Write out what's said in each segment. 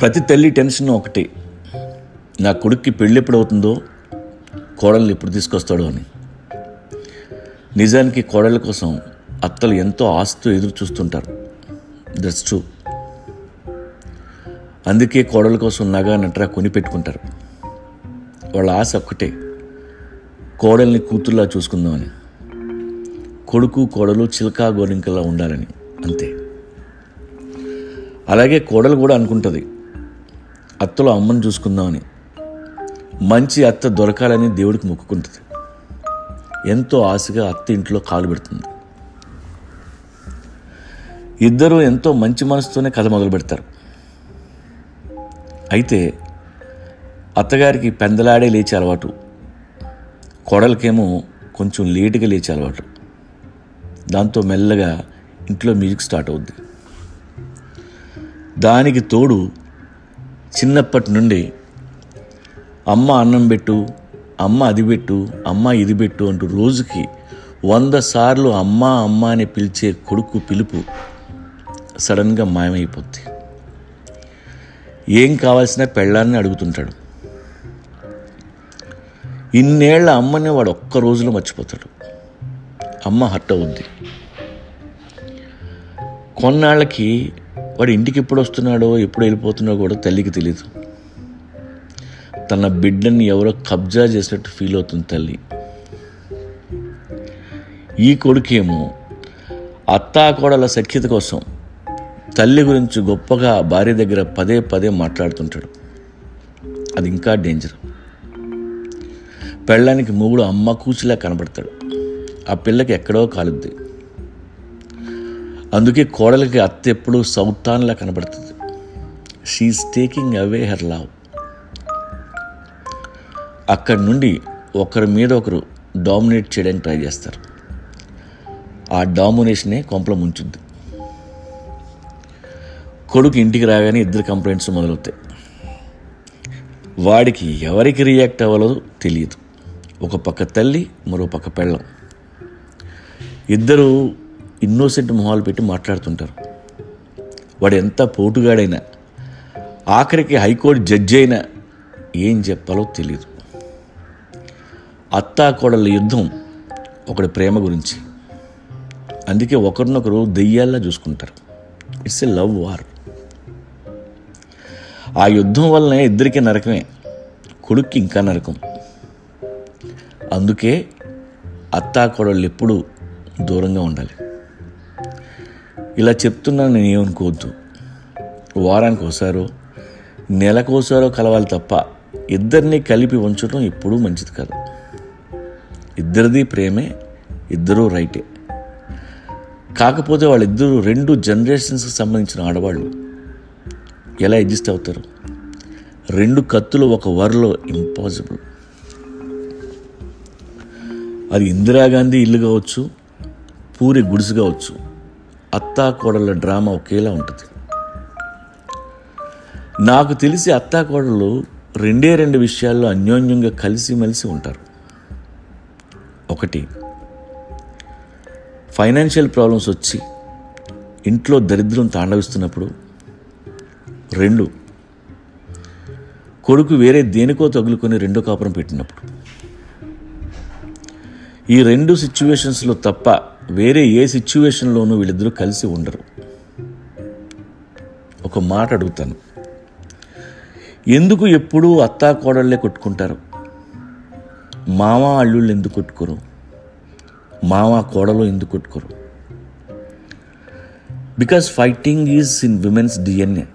ప్రతి తల్లి టెన్షన్ ఒకటే నా కొడుక్కి పెళ్ళి ఎప్పుడు అవుతుందో కోడల్ని ఎప్పుడు తీసుకొస్తాడో అని నిజానికి కోడళ్ళ కోసం అత్తలు ఎంతో ఆశతో ఎదురు చూస్తుంటారు దట్స్ ట్రూ అందుకే కోడల కోసం నగా నట్రా కొని పెట్టుకుంటారు వాళ్ళ ఆశ ఒక్కటే కోడల్ని కూతుర్లా చూసుకుందామని కొడుకు కోడలు చిలకా గోరింకలా ఉండాలని అంతే అలాగే కోడలు కూడా అనుకుంటుంది అత్తలో అమ్మని చూసుకుందామని మంచి అత్త దొరకాలని దేవుడికి మొక్కుకుంటుంది ఎంతో ఆశగా అత్త ఇంట్లో కాలు పెడుతుంది ఇద్దరూ ఎంతో మంచి మనసుతోనే కథ మొదలు పెడతారు అయితే అత్తగారికి పెందలాడే లేచే అలవాటు కోడలకేమో కొంచెం లేటుగా లేచే అలవాటు దాంతో మెల్లగా ఇంట్లో మ్యూజిక్ స్టార్ట్ అవుద్ది దానికి తోడు చిన్నప్పటి నుండి అమ్మ అన్నం పెట్టు అమ్మ అది పెట్టు అమ్మ ఇది పెట్టు అంటూ రోజుకి వంద సార్లు అమ్మ అమ్మ అని పిలిచే కొడుకు పిలుపు సడన్గా మాయమైపోద్ది ఏం కావాల్సిన పెళ్ళాన్ని అడుగుతుంటాడు ఇన్నేళ్ల అమ్మని వాడు ఒక్క రోజులో మర్చిపోతాడు అమ్మ హట్ అవుద్ది కొన్నాళ్ళకి వాడు ఇంటికి ఎప్పుడు వస్తున్నాడో ఎప్పుడు వెళ్ళిపోతున్నాడో కూడా తల్లికి తెలియదు తన బిడ్డని ఎవరో కబ్జా చేసినట్టు ఫీల్ అవుతుంది తల్లి ఈ కొడుకేమో అత్తాకోడల సఖ్యత కోసం తల్లి గురించి గొప్పగా భార్య దగ్గర పదే పదే మాట్లాడుతుంటాడు అది ఇంకా డేంజర్ పెళ్ళానికి మొగుడు అమ్మ కూచిలా కనబడతాడు ఆ పిల్లకి ఎక్కడో కాలుద్ది అందుకే కోడలికి అత్త ఎప్పుడూ సౌతాన్లా కనబడుతుంది she is taking away her love అక్కడి నుండి ఒకరి మీద ఒకరు డామినేట్ చేయడానికి ట్రై చేస్తారు ఆ డామినేషనే కొంపల ముంచుద్ది కొడుకు ఇంటికి రాగానే ఇద్దరు కంప్లైంట్స్ మొదలవుతాయి వాడికి ఎవరికి రియాక్ట్ అవ్వాలో తెలియదు ఒక పక్క తల్లి మరో పక్క పెళ్ళం ఇద్దరు ఇన్నోసెంట్ మొహాలు పెట్టి మాట్లాడుతుంటారు వాడు ఎంత పోటుగాడైనా ఆఖరికి హైకోర్టు జడ్జి అయినా ఏం చెప్పాలో తెలియదు అత్తా కోడళ్ళ యుద్ధం ఒకడి ప్రేమ గురించి అందుకే ఒకరినొకరు దెయ్యాల్లా చూసుకుంటారు ఇట్స్ ఎ లవ్ వార్ ఆ యుద్ధం వల్లనే ఇద్దరికీ నరకమే కొడుక్కి ఇంకా నరకం అందుకే అత్తా కోడళ్ళు ఎప్పుడూ దూరంగా ఉండాలి ఇలా చెప్తున్నాను నేను ఏమనుకోవద్దు వారానికి ఒకసారో నెలకోసారో కలవాలి తప్ప ఇద్దరిని కలిపి ఉంచడం ఎప్పుడూ మంచిది కాదు ఇద్దరిది ప్రేమే ఇద్దరూ రైటే కాకపోతే వాళ్ళిద్దరూ రెండు జనరేషన్స్కి సంబంధించిన ఆడవాళ్ళు ఎలా అడ్జస్ట్ అవుతారు రెండు కత్తులు ఒక వరలో ఇంపాసిబుల్ అది ఇందిరాగాంధీ ఇల్లు కావచ్చు పూరి గుడిసు కావచ్చు అత్తా కోడళ్ళ డ్రామా ఒకేలా ఉంటుంది నాకు తెలిసి అత్తా కోడళ్ళు రెండే రెండు విషయాల్లో అన్యోన్యంగా కలిసిమెలిసి ఉంటారు ఒకటి ఫైనాన్షియల్ ప్రాబ్లమ్స్ వచ్చి ఇంట్లో దరిద్రం తాండవిస్తున్నప్పుడు రెండు కొడుకు వేరే దేనికో తగులుకొని రెండో కాపురం పెట్టినప్పుడు ఈ రెండు సిచ్యువేషన్స్లో తప్ప వేరే ఏ సిచ్యువేషన్లోనూ వీళ్ళిద్దరూ కలిసి ఉండరు ఒక మాట అడుగుతాను ఎందుకు ఎప్పుడూ అత్తా కోడళ్ళే కొట్టుకుంటారు మామ అల్లుళ్ళు ఎందుకు కొట్టుకోరు మామ కోడలు ఎందుకు కొట్టుకోరు because fighting is in women's DNA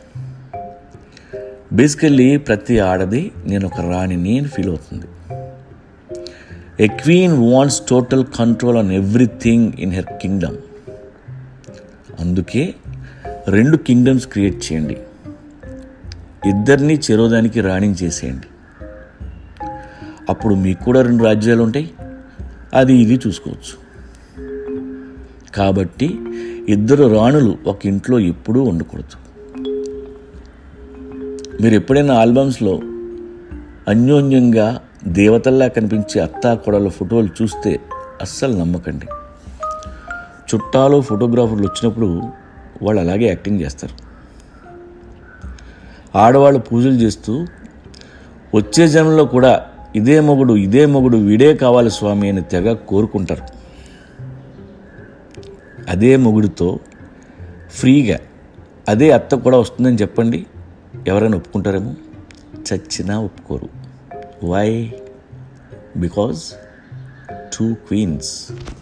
basically ప్రతి ఆడది నేను ఒక రాణిని అని ఫీల్ అవుతుంది a queen wants total control on everything in her kingdom అందుకే రెండు కింగ్డమ్స్ క్రియేట్ చేయండి ఇద్దరిని చెరోదానికి రాణిని చేసేయండి అప్పుడు మీకు కూడా రెండు రాజ్యాలు ఉంటాయి అది ఇది చూసుకోవచ్చు కాబట్టి ఇద్దరు రాణులు ఒక ఇంట్లో ఎప్పుడూ ఉండకూడదు మీరు ఎప్పుడైనా ఆల్బమ్స్లో అన్యోన్యంగా దేవతల్లా కనిపించే అత్తా కొడల ఫోటోలు చూస్తే అస్సలు నమ్మకండి చుట్టాలు ఫోటోగ్రాఫర్లు వచ్చినప్పుడు వాళ్ళు అలాగే యాక్టింగ్ చేస్తారు ఆడవాళ్ళు పూజలు చేస్తూ వచ్చే జన్మలో కూడా ఇదే మొగుడు ఇదే మొగుడు వీడే కావాలి స్వామి అని తెగ కోరుకుంటారు అదే మొగుడితో ఫ్రీగా అదే అత్త కూడా వస్తుందని చెప్పండి ఎవరైనా ఒప్పుకుంటారేమో చచ్చినా ఒప్పుకోరు వై బికాజ్ టూ క్వీన్స్